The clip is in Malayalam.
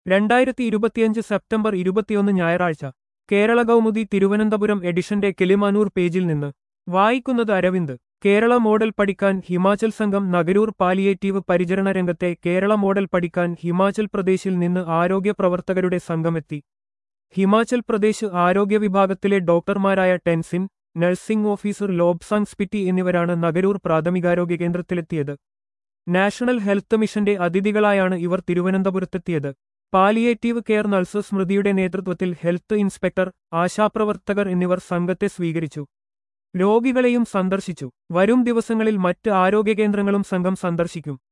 രണ്ടായിരത്തി ഇരുപത്തിയഞ്ച് സെപ്റ്റംബർ ഇരുപത്തിയൊന്ന് ഞായറാഴ്ച കേരള കൗമുദി തിരുവനന്തപുരം എഡിഷന്റെ കിളിമാനൂർ പേജിൽ നിന്ന് വായിക്കുന്നത് അരവിന്ദ് കേരള മോഡൽ പഠിക്കാൻ ഹിമാചൽ സംഘം നഗരൂർ പാലിയേറ്റീവ് പരിചരണ രംഗത്തെ കേരള മോഡൽ പഠിക്കാൻ ഹിമാചൽ പ്രദേശിൽ നിന്ന് ആരോഗ്യ പ്രവർത്തകരുടെ സംഘമെത്തി ഹിമാചൽ പ്രദേശ് ആരോഗ്യ വിഭാഗത്തിലെ ഡോക്ടർമാരായ ടെൻസിൻ നഴ്സിംഗ് ഓഫീസർ ലോബ്സാങ് സ്പിറ്റി എന്നിവരാണ് നഗരൂർ പ്രാഥമികാരോഗ്യ കേന്ദ്രത്തിലെത്തിയത് നാഷണൽ ഹെൽത്ത് മിഷന്റെ അതിഥികളായാണ് ഇവർ തിരുവനന്തപുരത്തെത്തിയത് പാലിയേറ്റീവ് കെയർ നഴ്സ് സ്മൃതിയുടെ നേതൃത്വത്തിൽ ഹെൽത്ത് ഇൻസ്പെക്ടർ ആശാപ്രവർത്തകർ എന്നിവർ സംഘത്തെ സ്വീകരിച്ചു രോഗികളെയും സന്ദർശിച്ചു വരും ദിവസങ്ങളിൽ മറ്റ് ആരോഗ്യ കേന്ദ്രങ്ങളും സംഘം സന്ദർശിക്കും